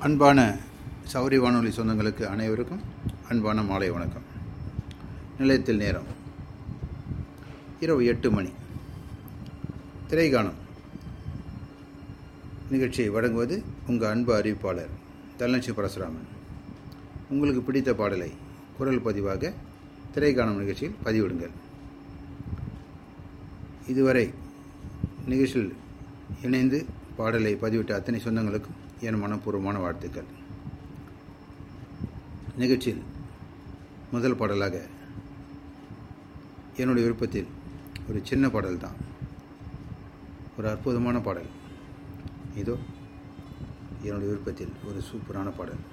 அன்பான சௌரி வானொலி சொந்தங்களுக்கு அனைவருக்கும் அன்பான மாலை வணக்கம் நிலையத்தில் நேரம் இரவு எட்டு மணி திரைகாணம் நிகழ்ச்சியை வழங்குவது உங்கள் அன்பு அறிவிப்பாளர் தனலட்சுமி பரசுராமன் உங்களுக்கு பிடித்த பாடலை குரல் பதிவாக திரைக்காணும் நிகழ்ச்சியில் பதிவிடுங்கள் இதுவரை நிகழ்ச்சியில் இணைந்து பாடலை பதிவிட்ட அத்தனை சொந்தங்களுக்கும் என் மனப்பூர்வமான வாழ்த்துக்கள் நிகழ்ச்சியில் முதல் பாடலாக என்னுடைய விருப்பத்தில் ஒரு சின்ன பாடல் தான் ஒரு அற்புதமான பாடல் இதோ என்னுடைய விருப்பத்தில் ஒரு சூப்பரான பாடல்